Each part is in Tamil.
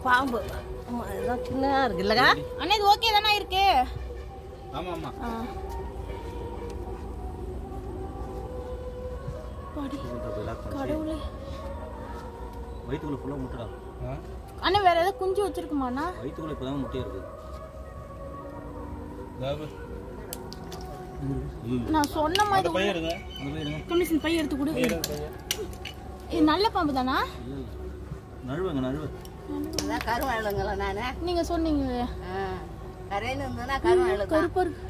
பாம்பு ஆமா, இதெல்லாம் சின்னதா இருக்கு இல்லக்கா அண்ணா இது ஓகே தானே இருக்கு ஆமா ஆமா ஆ. பாடி கடவுளே வயிற்றுக்குள்ள ஃபுல்லாக முட்டைடா அண்ணா வேற ஏதாவது குஞ்சு வச்சிருக்குமாண்ணா வயிற்றுக்குள்ள இப்போதான் முட்டையா இருக்குது நான் சொன்ன மாதிரி பையன் எடுங்க அந்த பையன் எடுங்க துணிசின் பை எடுத்து கொடு இது நல்ல பாம்பு தானா இல்ல, இல்ல. நழுவுங்க நழுவு அதான் கருவாழுங்களா நானு நீங்க சொன்னீங்களே ஆ, கரைன்னு இருந்ததுன்னா கருவாழு தான் கருப்பா இருக்கு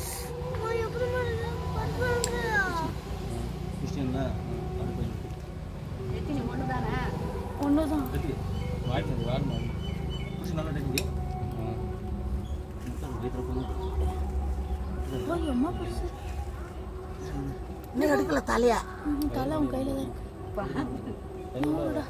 கிறிஸ்டியன்ல அந்த பையன் எத்தினி ஒன்று தானே ஒண்ணுதான் கட்டி வாய்ப்பு வாரம் பிடிச்சி நல்லா டெக்னிக்கு முட்டை வயிற்றுல ஃபுல்லாக ஐயோ, அம்மா பெருசு இன்னும் எடுக்கல தலையா ம், தலை உன் கையில தான் இருக்கு அம்மாவோட.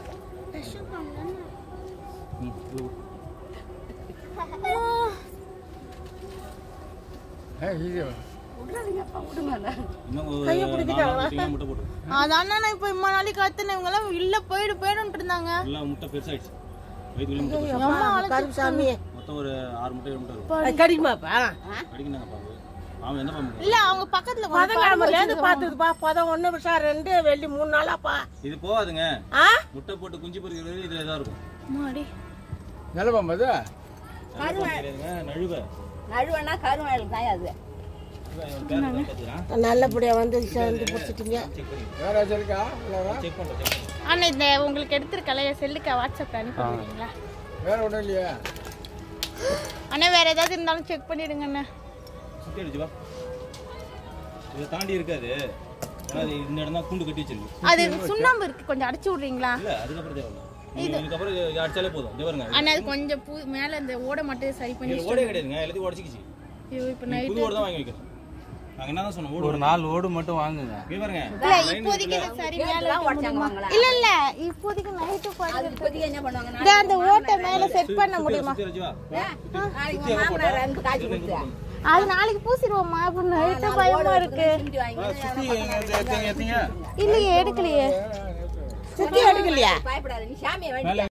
விடாதீங்கப்பா விடுங்க இன்னும் ஒரு நாலு முட்டை முட்டை போட்டு அதாண்ணா நான் இப்ப இம்மா நாளைக்கு கத்துனேன் இவங்க எல்லாம் இல்ல போயிடு போயிடுன்ட்டு இருந்தாங்க எல்லாம் முட்டை பெருசாயிடுச்சு வயிற்றுக்குள்ள முட்டை பெருசா அம்மா கருப்பு சாமி மொத்தம் ஒரு ஆறு முட்டை ஏழு முட்டை இருக்கும் கடிக்குமாப்பா அடிக்கணுங்க பாம்பு பாம்பு என்ன பாம்பு இல்ல அவங்க பக்கத்துல கொஞ்சம் பாம்பு பதங்கிழமையிலேருந்து பார்த்ததுப்பா பதம் ஒன்று விஷம் ரெண்டு வெள்ளி மூணு நாளாப்பா இது போகாதுங்க ஆ முட்டை போட்டு குஞ்சு பொறிக்கிறது இதுல தான் இருக்கும் அம்மாடி. நல்ல பாம்பு அது அது பாம்பு தெரியாதுங்க நழுவ நழுவனா கருவாழு தான் அது இவன் பேர் என்ன பார்த்துக்கிறான் நல்லபடியா வந்து சேர்ந்து பிடிச்சிட்டீங்க செக் பண்ணி வேற ஏதாச்சும் இருக்கா இல்லைவா செக் பண்ணுறேன் செக் பண்ணுறேன் அண்ணா இந்த உங்களுக்கு எடுத்திருக்கல என் செல்லுக்கு வாட்ஸ்அப்ல அனுப்பி விடுறீங்களா வேற ஒன்றும் இல்லையா அண்ணா வேற ஏதாவது இருந்தாலும் செக் பண்ணிடுங்க அண்ணா சுத்தி அடிச்சு வா இதை தாண்டி இருக்காது ஏன்னா அது இந்த இடம் தான் கூண்டு கட்டி வச்சிருக்கு அது சுண்ணாம்பு இருக்கு கொஞ்சம் அடிச்சு விடுறீங்களா இல்ல அதுக்கப்புறம் தேவையில்ல நீங்க இதுக்கப்புறம் இது அடிச்சாலே போதும் இதே பாருங்க அண்ணா அது கொஞ்சம் பூ மேல இந்த ஓடை மட்டும் சரி பண்ணி இது ஓடே கிடையாதுங்க எல்லாத்தையும் உடச்சிக்கிச்சு ஐயோ இப்ப நீங்க நைட் புது ஓடு தான் வாங்கி வைக்கணும் நாங்க என்ன தான் சொன்னோம் ஓடு ஒரு நாலு ஓடு மட்டும் வாங்குங்க இங்க பாருங்க இல்ல இப்போதைக்கு இது சரி மேல வைக்க முடியுமா? இல்ல இல்ல இப்போதைக்கு நைட்டு அது இப்போதைக்கு என்ன பண்ணுவாங்க இந்த அந்த ஓட்டை மேல செட் பண்ண முடியுமா சுத்தி அடிச்சு வா நாளைக்கு உங்க மாமனார் ரெண்டு காய்ச்சி கொடுத்து அது நாளைக்கு பூசிடுவோமா அப்ப நைட்டு பயமா இருக்கு சிமெண்ட் வாங்கி சுத்தி எங்க எத்தீங்க எத்தீங்க இல்லையே எடுக்கலையே சுத்தி எடுக்கலையா பயப்படாத நீ சாமியை வேண்டி